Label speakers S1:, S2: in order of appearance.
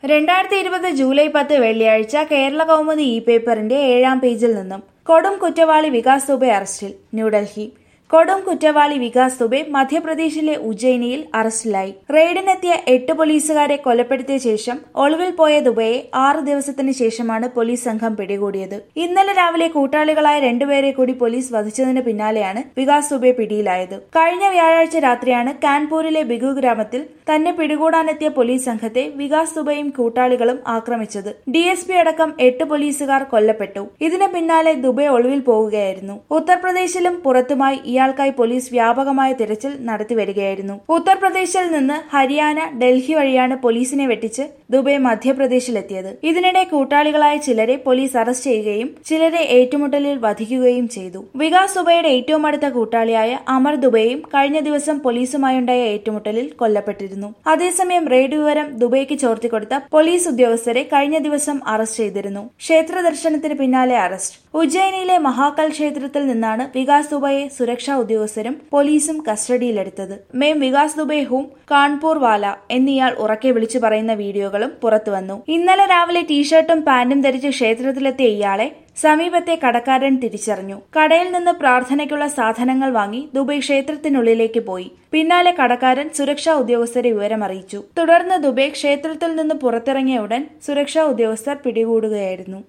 S1: രണ്ടായിരത്തി ഇരുപത് ജൂലൈ പത്ത് വെള്ളിയാഴ്ച കേരള കൗമുദി ഇ പേപ്പറിന്റെ ഏഴാം പേജിൽ നിന്നും കൊടും കുറ്റവാളി വികാസ് ദുബെ അറസ്റ്റിൽ ന്യൂഡൽഹി കൊടും കുറ്റവാളി വികാസ് ദുബെ മധ്യപ്രദേശിലെ ഉജ്ജയിനിയിൽ അറസ്റ്റിലായി റെയ്ഡിനെത്തിയ എട്ട് പോലീസുകാരെ കൊലപ്പെടുത്തിയ ശേഷം ഒളിവിൽ പോയ ദുബയെ ആറ് ദിവസത്തിന് ശേഷമാണ് പോലീസ് സംഘം പിടികൂടിയത് ഇന്നലെ രാവിലെ കൂട്ടാളികളായ രണ്ടുപേരെ കൂടി പോലീസ് വധിച്ചതിന് പിന്നാലെയാണ് വികാസ് ദുബെ പിടിയിലായത് കഴിഞ്ഞ വ്യാഴാഴ്ച രാത്രിയാണ് കാൻപൂരിലെ ബിഗു ഗ്രാമത്തിൽ തന്നെ പിടികൂടാനെത്തിയ പോലീസ് സംഘത്തെ വികാസ് ദുബയും കൂട്ടാളികളും ആക്രമിച്ചത് ഡിഎസ്പി അടക്കം എട്ട് പോലീസുകാർ കൊല്ലപ്പെട്ടു ഇതിന് പിന്നാലെ ദുബെ ഒളിവിൽ പോവുകയായിരുന്നു ഉത്തർപ്രദേശിലും പുറത്തുമായി ഇയാൾക്കായി പോലീസ് വ്യാപകമായ തിരച്ചിൽ നടത്തി വരികയായിരുന്നു ഉത്തർപ്രദേശിൽ നിന്ന് ഹരിയാന ഡൽഹി വഴിയാണ് പോലീസിനെ വെട്ടിച്ച് ദുബെ മധ്യപ്രദേശിലെത്തിയത് ഇതിനിടെ കൂട്ടാളികളായ ചിലരെ പോലീസ് അറസ്റ്റ് ചെയ്യുകയും ചിലരെ ഏറ്റുമുട്ടലിൽ വധിക്കുകയും ചെയ്തു വികാസ് ദുബൈയുടെ ഏറ്റവും അടുത്ത കൂട്ടാളിയായ അമർ ദുബൈയും കഴിഞ്ഞ ദിവസം പോലീസുമായുണ്ടായ ഏറ്റുമുട്ടലിൽ കൊല്ലപ്പെട്ടിരുന്നു അതേസമയം റെയ്ഡ് വിവരം ദുബൈക്ക് ചോർത്തിക്കൊടുത്ത പോലീസ് ഉദ്യോഗസ്ഥരെ കഴിഞ്ഞ ദിവസം അറസ്റ്റ് ചെയ്തിരുന്നു ക്ഷേത്ര ദർശനത്തിന് പിന്നാലെ അറസ്റ്റ് ഉജ്ജയിനിയിലെ മഹാകാൽ ക്ഷേത്രത്തിൽ നിന്നാണ് വികാസ് ദുബൈയെ സുരക്ഷാ ഉദ്യോഗസ്ഥരും പോലീസും കസ്റ്റഡിയിലെടുത്തത് മേം വികാസ് ദുബൈ ഹൂം കാൺപൂർ വാല എന്നിയാൾ ഉറക്കെ വിളിച്ചു പറയുന്ന വീഡിയോകളും പുറത്തുവന്നു ഇന്നലെ രാവിലെ ടീഷർട്ടും പാന്റും ധരിച്ച് ക്ഷേത്രത്തിലെത്തിയ ഇയാളെ സമീപത്തെ കടക്കാരൻ തിരിച്ചറിഞ്ഞു കടയിൽ നിന്ന് പ്രാർത്ഥനയ്ക്കുള്ള സാധനങ്ങൾ വാങ്ങി ദുബൈ ക്ഷേത്രത്തിനുള്ളിലേക്ക് പോയി പിന്നാലെ കടക്കാരൻ സുരക്ഷാ ഉദ്യോഗസ്ഥരെ വിവരമറിയിച്ചു തുടർന്ന് ദുബൈ ക്ഷേത്രത്തിൽ നിന്ന് പുറത്തിറങ്ങിയ ഉടൻ സുരക്ഷാ ഉദ്യോഗസ്ഥർ പിടികൂടുകയായിരുന്നു